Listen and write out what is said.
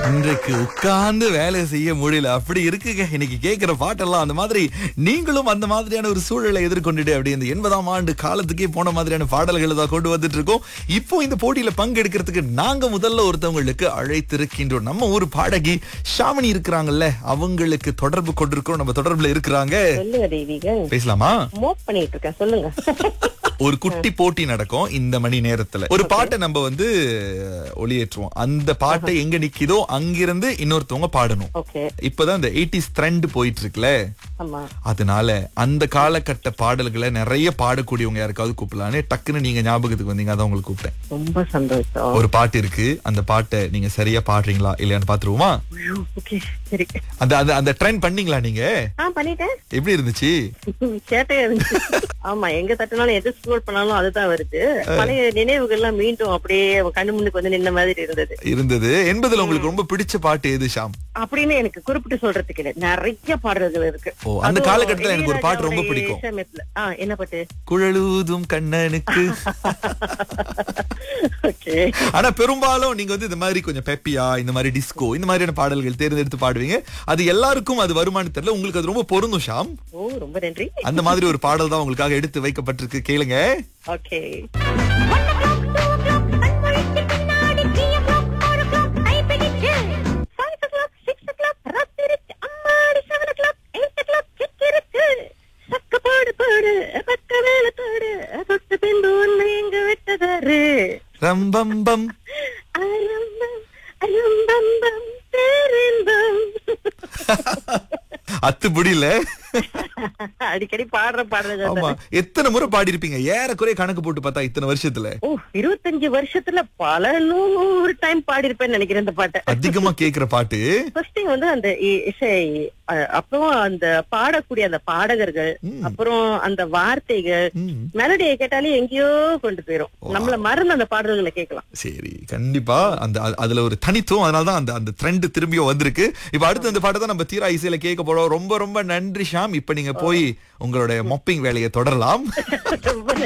இன்றைக்கு உட்கார்ந்து வேலை செய்ய முடியல அப்படி இருக்குங்க இன்னைக்கு கேட்கிற பாட்டெல்லாம் அந்த மாதிரி நீங்களும் அந்த மாதிரியான ஒரு சூழலை எதிர்கொண்டுட்டு அப்படி இந்த எண்பதாம் ஆண்டு காலத்துக்கே போன மாதிரியான பாடல்களை தான் கொண்டு வந்துட்டு இருக்கோம் இப்போ இந்த போட்டியில பங்கெடுக்கிறதுக்கு நாங்க முதல்ல ஒருத்தவங்களுக்கு அழைத்திருக்கின்றோம் நம்ம ஊர் பாடகி ஷாமினி இருக்கிறாங்கல்ல அவங்களுக்கு தொடர்பு கொண்டிருக்கிறோம் நம்ம தொடர்புல இருக்கிறாங்க சொல்லுங்க தெய்வீக பேசலாமா மோப் பண்ணிட்டு இருக்கேன் சொல்லுங்க ஒரு குட்டி போட்டி நடக்கும் இந்த மணி நேரத்துல ஒரு பாட்டை நம்ம வந்து ஒளியேற்றுவோம் அந்த பாட்டை எங்க நிக்குதோ அங்கிருந்து இன்னொருத்தவங்க பாடணும் ஓகே இப்பதான் இந்த எயிட்டிஸ் ட்ரெண்ட் போயிட்டு இருக்குல்ல ஆமா அதனால அந்த காலகட்ட பாடல்களை நிறைய பாடக்கூடியவங்க யாருக்காவது கூப்பிடலான்னு டக்குன்னு நீங்க ஞாபகத்துக்கு வந்தீங்க அதான் உங்களுக்கு கூப்பிட்டேன் ரொம்ப சந்தோஷம் ஒரு பாட்டு இருக்கு அந்த பாட்டை நீங்க சரியா பாடுறீங்களா இல்லையான்னு பாத்துருவோமா ஓகே சரி அந்த அந்த அந்த ட்ரெண்ட் பண்ணீங்களா நீங்க ஆ பண்ணிட்டேன் எப்படி இருந்துச்சு கேட்டே இருந்துச்சு ஆமா எங்க தட்டினாலும் எது ஸ்க்ரோல் பண்ணாலும் அதுதான் வருது பழைய நினைவுகள்லாம் மீண்டும் அப்படியே கண்ணு முன்னுக்கு வந்து நின்ன மாதிரி இருந்தது இருந்தது என்பதுல உங்களுக்கு ரொம்ப பிடிச்ச பாட்டு எது ஷாம் அப்படின்னு எனக்கு குறிப்பிட்டு சொல்றதுக்கு இல்லை நிறைய பாடல்கள் இருக்கு ஓ, அந்த அதுவும் காலகட்டத்துல எனக்கு ஒரு பாட்டு ரொம்ப இளையராஜாவுடைய பிடிக்கும். இசையமைப்புல. ஆ என்ன பாட்டு குழலூதும் கண்ணனுக்கு ஓகே ஆனா பெரும்பாலும் நீங்க வந்து இந்த மாதிரி கொஞ்சம் பெப்பியா இந்த மாதிரி டிஸ்கோ இந்த மாதிரியான பாடல்கள் தேர்ந்தெடுத்து பாடுவீங்க அது எல்லாருக்கும் அது வருமானு தெரியல உங்களுக்கு அது ரொம்ப பொருந்தும் ஷாம் ஓ ரொம்ப நன்றி அந்த மாதிரி ஒரு பாடல் தான் உங்களுக்காக எடுத்து வைக்கப்பட்டிருக்கு கேளுங்க ஓகே ரம்பம்பம் அத்து முடியல அடிக்கடி பாடுற பாடுறது ஆமா எத்தனை முறை பாடி இருப்பீங்க ஏறக்குறைய கணக்கு போட்டு பார்த்தா இத்தனை வருஷத்துல ஓ இருபத்தஞ்சு வருஷத்துல பல நூறு டைம் பாடி இருப்பேன்னு நினைக்கிறேன் இந்த பாட்டை அதிகமா கேக்குற பாட்டு ஃபர்ஸ்ட் வந்து அந்த இ- இசை அ- அப்புறம் அந்த பாடக்கூடிய அந்த பாடகர்கள் அப்புறம் அந்த வார்த்தைகள் ம். மெலடியை கேட்டாலே எங்கேயோ கொண்டு போயிரும் நம்மள மறந்து அந்த பாடல்களை கேட்கலாம் சரி கண்டிப்பா அந்த அ- அதுல ஒரு தனித்துவம் அதனாலதான் அந்த அந்த ட்ரெண்ட் திரும்பியும் வந்திருக்கு இப்ப அடுத்து அந்த பாட்டை தான் நம்ம தீரா இசையில கேட்க போறோம் ரொம்ப ரொம்ப நன்றி ஷாம் இப்ப நீங்க போய் உங்களுடைய மொப்பிங் வேலையை தொடரலாம் ரொம்ப